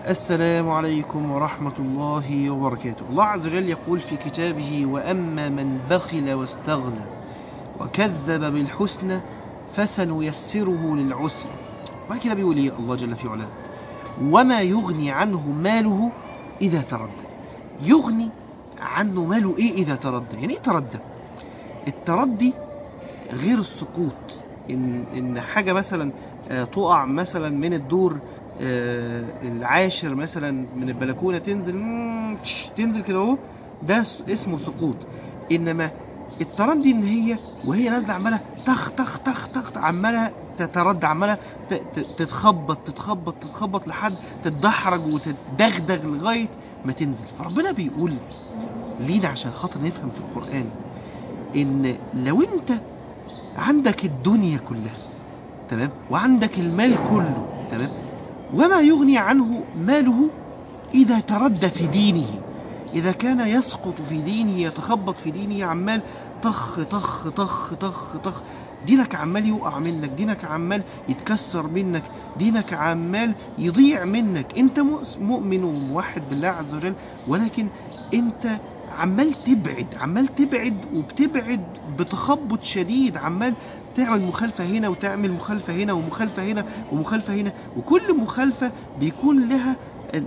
السلام عليكم ورحمة الله وبركاته الله عز وجل يقول في كتابه وأما من بخل واستغنى وكذب بالحسنى فسنيسره للعسر بعد كده بيقول ايه الله جل في علاه وما يغني عنه ماله إذا تردى يغني عنه ماله إيه إذا تردى يعني إيه تردى التردي غير السقوط إن, إن حاجة مثلا آه، تقع مثلا من الدور آه، العاشر مثلا من البلكونة تنزل مم، تش، تنزل كده اهو ده س- اسمه سقوط إنما التردي إن هي وهي نازلة عمالة تخ تخ تخ تخ عمالة تتردى عمالة ت- ت- تتخبط تتخبط تتخبط لحد تتدحرج وتدغدغ لغاية ما تنزل فربنا بيقول لينا عشان خاطر نفهم في القرآن إن لو أنت عندك الدنيا كلها تمام وعندك المال كله تمام وما يغني عنه ماله إذا تردى في دينه إذا كان يسقط في دينه يتخبط في دينه عمال طخ طخ طخ طخ طخ دينك عمال يقع منك دينك عمال يتكسر منك دينك عمال يضيع منك انت مؤس- مؤمن وموحد بالله عز وجل ولكن انت عمال تبعد عمال تبعد وبتبعد بتخبط شديد عمال تعمل مخالفة هنا وتعمل مخالفة هنا ومخالفة هنا ومخالفة هنا وكل مخالفة بيكون لها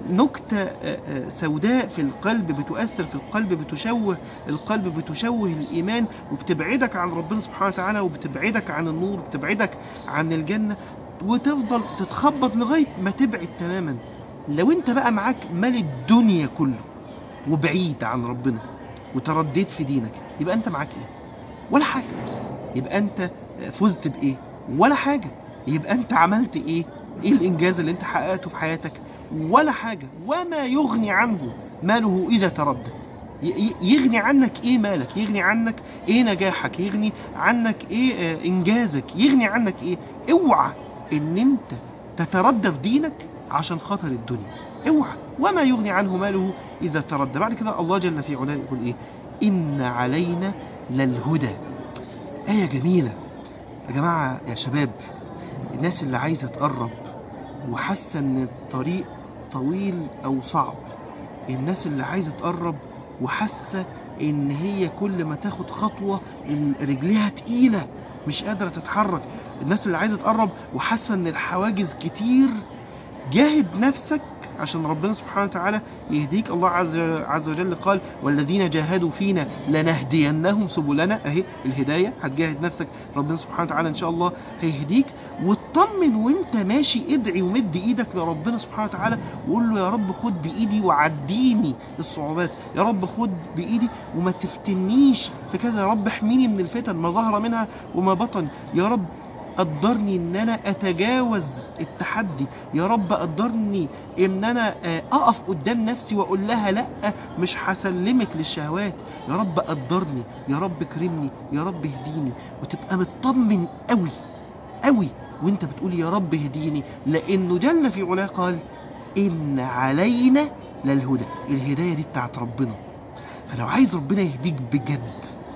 نكتة سوداء في القلب بتؤثر في القلب بتشوه القلب بتشوه الإيمان وبتبعدك عن ربنا سبحانه وتعالى وبتبعدك عن النور وبتبعدك عن الجنة وتفضل تتخبط لغاية ما تبعد تماما لو انت بقى معاك مال الدنيا كله وبعيد عن ربنا وترديت في دينك يبقى انت معاك ايه ولا حاجة يبقى انت فزت بايه ولا حاجة يبقى انت عملت ايه ايه الانجاز اللي انت حققته في حياتك ولا حاجة وما يغني عنه ماله اذا تردى ي- ي- يغني عنك ايه مالك يغني عنك ايه نجاحك يغني عنك ايه آه، انجازك يغني عنك ايه اوعى ان انت تتردى في دينك عشان خاطر الدنيا اوعى وما يغني عنه ماله اذا تردى بعد كده الله جل في علاه يقول ايه ان علينا للهدى آية جميلة يا جماعة يا شباب الناس اللي عايزة تقرب وحاسة ان الطريق طويل او صعب الناس اللي عايزة تقرب وحاسة ان هي كل ما تاخد خطوة ال- رجليها تقيلة مش قادرة تتحرك الناس اللي عايزة تقرب وحاسة ان الحواجز كتير جاهد نفسك عشان ربنا سبحانه وتعالى يهديك الله عز عز وجل قال والذين جاهدوا فينا لنهدينهم سبلنا اهي الهدايه هتجاهد نفسك ربنا سبحانه وتعالى ان شاء الله هيهديك واطمن وانت ماشي ادعي ومد ايدك لربنا سبحانه وتعالى وقول له يا رب خد بايدي وعديني الصعوبات يا رب خد بايدي وما تفتنيش في كذا يا رب احميني من الفتن ما ظهر منها وما بطن يا رب قدرني ان انا اتجاوز التحدي يا رب قدرني ان انا آه، اقف قدام نفسي واقول لها لا مش هسلمك للشهوات يا رب قدرني يا رب كرمني يا رب اهديني وتبقى مطمن قوي قوي وانت بتقول يا رب اهديني لانه جل في علاه قال ان علينا للهدى الهدايه دي بتاعت ربنا فلو عايز ربنا يهديك بجد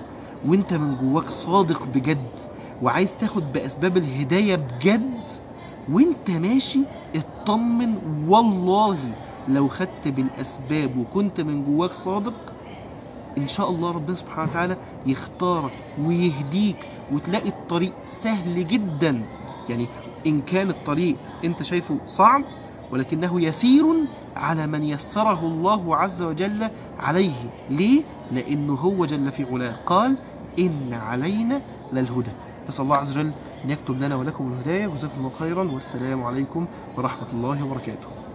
وانت من جواك صادق بجد وعايز تاخد بأسباب الهداية بجد وانت ماشي اطمن والله لو خدت بالأسباب وكنت من جواك صادق ان شاء الله ربنا سبحانه وتعالى يختارك ويهديك وتلاقي الطريق سهل جدا يعني ان كان الطريق انت شايفه صعب ولكنه يسير على من يسره الله عز وجل عليه ليه؟ لأنه هو جل في علاه قال إن علينا للهدى نسأل الله عز وجل أن يكتب لنا ولكم الهداية وجزاكم الله خيرا والسلام عليكم ورحمة الله وبركاته